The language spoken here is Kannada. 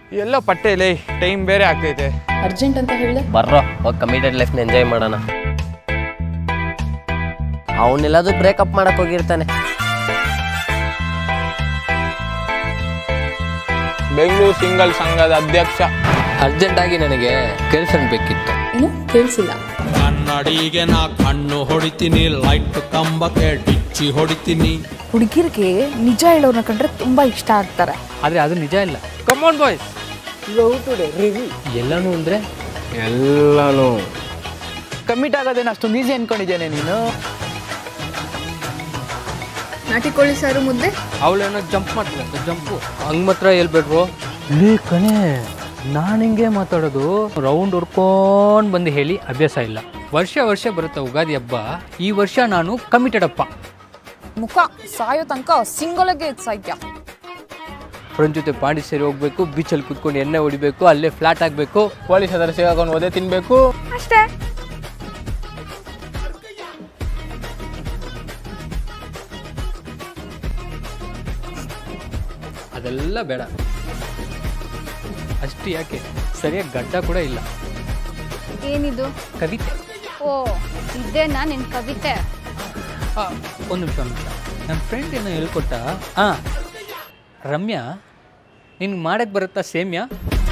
ಎಲ್ಲೋ ಪಟ್ಟೆಲಿ ಟೈಮ್ ಬೇರೆ ಆಗ್ತೈತೆ ಅರ್ಜೆಂಟ್ ಅಂತ ಹೇಳಿದೆ ಬರ್ರೋ ಹೋಗಿ ಕಮಿಟೆಡ್ ಲೈಫ್ನ ಎಂಜಾಯ್ ಮಾಡೋಣ ಅವನ್ನೆಲ್ಲದು ಬ್ರೇಕಪ್ ಮಾಡಕ್ ಹೋಗಿರ್ತಾನೆ ಬೆಂಗಳೂರು ಸಿಂಗಲ್ ಸಂಘದ ಅಧ್ಯಕ್ಷ ಅರ್ಜೆಂಟಾಗಿ ನನಗೆ ಗರ್ಲ್ಫ್ರೆಂಡ್ ಬೇಕಿತ್ತು ಏನು ಕೇಳಿಸಿಲ್ಲ ಕನ್ನಡಿಗೆ ನಾ ಕಣ್ಣು ಹೊಡಿತೀನಿ ಲೈಟ್ ಕಂಬಕ್ಕೆ ಡಿಚ್ಚಿ ಹೊಡಿತೀನಿ ಹುಡುಗಿರಿಗೆ ನಿಜ ಹೇಳೋರ್ನ ಕಂಡ್ರೆ ತುಂಬಾ ಇಷ್ಟ ಆಗ್ತಾರೆ ಆದರೆ ಅದು ನಿಜ ಇಲ್ಲ ಕಮಾನ್ ಬಾಯ್ಸ್ ಎಲ್ಲನೂ ಅಂದರೆ ಎಲ್ಲಾನು ಕಮಿಟ್ ಆಗೋದೇನು ಅಷ್ಟೊಂದು ಈಸಿ ಅನ್ಕೊಂಡಿದ್ದೇನೆ ನೀನು ನಾಟಿ ಕೋಳಿ ಸಾರು ಮುದ್ದೆ ಅವಳೇನೋ ಜಂಪ್ ಮಾಡ್ತಾಳೆ ಜಂಪು ಹಂಗೆ ಮಾತ್ರ ಹೇಳ್ಬೇಡ್ರು ಲೇ ಕಣೆ ನಾನು ಹಿಂಗೆ ಮಾತಾಡೋದು ರೌಂಡ್ ಹೊಡ್ಕೊಂಡು ಬಂದು ಹೇಳಿ ಅಭ್ಯಾಸ ಇಲ್ಲ ವರ್ಷ ವರ್ಷ ಬರುತ್ತೆ ಉಗಾದಿ ಹಬ್ಬ ಈ ವರ್ಷ ನಾನು ಕಮಿಟೆಡ್ ಅಪ್ಪ ಮುಖ ಸಾಯೋ ತನಕ ಸಿಂಗಲ್ ಆಗಿ ಸಾಯ್ತ್ಯ ಫ್ರೆಂಡ್ ಜೊತೆ ಪಾಂಡಿಚೇರಿ ಹೋಗ್ಬೇಕು ಬೀಚಲ್ಲಿ ಕುತ್ಕೊಂಡು ಎಣ್ಣೆ ಹೊಡಿಬೇಕು ಅಲ್ಲೇ ಫ್ಲಾಟ್ ಆಗಬೇಕು ಪೊಲೀಸ್ ಹತ್ರ ಸಿಗಾಕೊಂಡು ಒದೆ ತಿನ್ಬೇಕು ಅಷ್ಟೇ ಅದೆಲ್ಲ ಬೇಡ ಅಷ್ಟು ಯಾಕೆ ಸರಿಯಾಗಿ ಗಡ್ಡ ಕೂಡ ಇಲ್ಲ ಏನಿದು ಕವಿತೆ ಓ ಇದೇನಾ ನಿನ್ ಕವಿತೆ ಆ, ಒಂದು ನಿಮಿಷ ಒಂದು ನಿಮಿಷ ನನ್ನ ಫ್ರೆಂಡ್ ಏನೋ ಹೇಳ್ಕೊಟ್ಟ ಹಾಂ ರಮ್ಯಾ ನಿನ್ಗೆ ಮಾಡಕ್ಕೆ ಬರುತ್ತಾ ಸೇಮ್ಯಾ